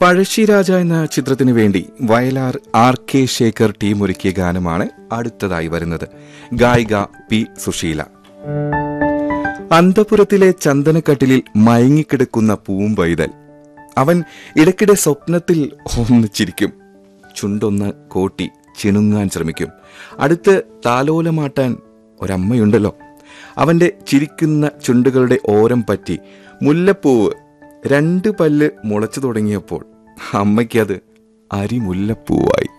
പഴശ്ശിരാജ എന്ന ചിത്രത്തിനു വേണ്ടി Vayalar R K Shekhar team ഒരുക്കിയ ഗാനമാണ് അടുത്തതായി വരുന്നത് ഗായിക പി സുശീല അന്തപുരത്തിലെ ചന്ദനക്കട്ടിലിൽ മയങ്ങിക്കിടക്കുന്ന പൂമ്പൈതൽ അവൻ ഇടയ്ക്കിടെ സ്വപ്നത്തിൽ ഒന്ന് ചിരിക്കും ചുണ്ടൊന്ന് കോട്ടി ചിണുങ്ങാൻ ശ്രമിക്കും അടുത്ത് താലോലമാട്ടാൻ ഒരമ്മയുണ്ടല്ലോ അവന്റെ ചിരിക്കുന്ന ചുണ്ടുകളുടെ ഓരം പറ്റി മുല്ലപ്പൂവ് രണ്ട് പല്ല് മുളച്ചു തുടങ്ങിയപ്പോൾ അമ്മയ്ക്കത് അരിമുല്ലപ്പൂവായി